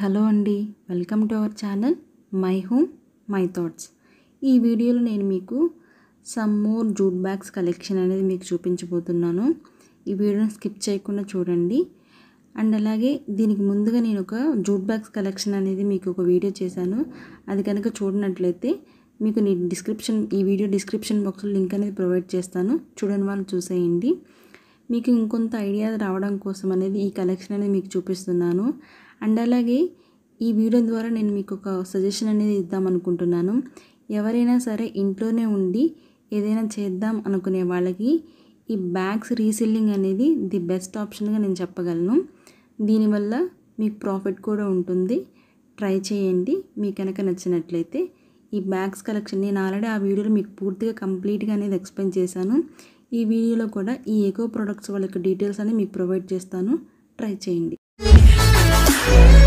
hello అండి welcome to our channel my home my thoughts ఈ వీడియోలో నేను మీకు some more jute bags collection అనేది మీకు చూపించబోతున్నాను ఈ వీడియోని స్కిప్ చేయకుండా చూడండి అండ్ అలాగే దీనికి ముందుగా నేను ఒక జూట్ బ్యాగ్స్ కలెక్షన్ అనేది మీకు ఒక వీడియో చేశాను అది కనుక చూడనట్లయితే మీకు నేను డిస్క్రిప్షన్ ఈ వీడియో డిస్క్రిప్షన్ బాక్స్లో లింక్ అనేది ప్రొవైడ్ చేస్తాను చూడని వాళ్ళు చూసేయండి మీకు ఇంకొంత ఐడియా రావడం కోసం అనేది ఈ కలెక్షన్ అనేది మీకు చూపిస్తున్నాను అండ్ అలాగే ఈ వీడియో ద్వారా నేను మీకు ఒక సజెషన్ అనేది ఇద్దాం అనుకుంటున్నాను ఎవరైనా సరే ఇంట్లోనే ఉండి ఏదైనా చేద్దాం అనుకునే వాళ్ళకి ఈ బ్యాగ్స్ రీసెల్లింగ్ అనేది ది బెస్ట్ ఆప్షన్గా నేను చెప్పగలను దీనివల్ల మీకు ప్రాఫిట్ కూడా ఉంటుంది ట్రై చేయండి మీకు కనుక నచ్చినట్లయితే ఈ బ్యాగ్స్ కలెక్షన్ నేను ఆల్రెడీ ఆ వీడియోలో మీకు పూర్తిగా కంప్లీట్గా అనేది ఎక్స్ప్లెయిన్ చేశాను ఈ వీడియోలో కూడా ఈ ఎకో ప్రొడక్ట్స్ వాళ్ళకి డీటెయిల్స్ అనేది మీకు ప్రొవైడ్ చేస్తాను ట్రై చేయండి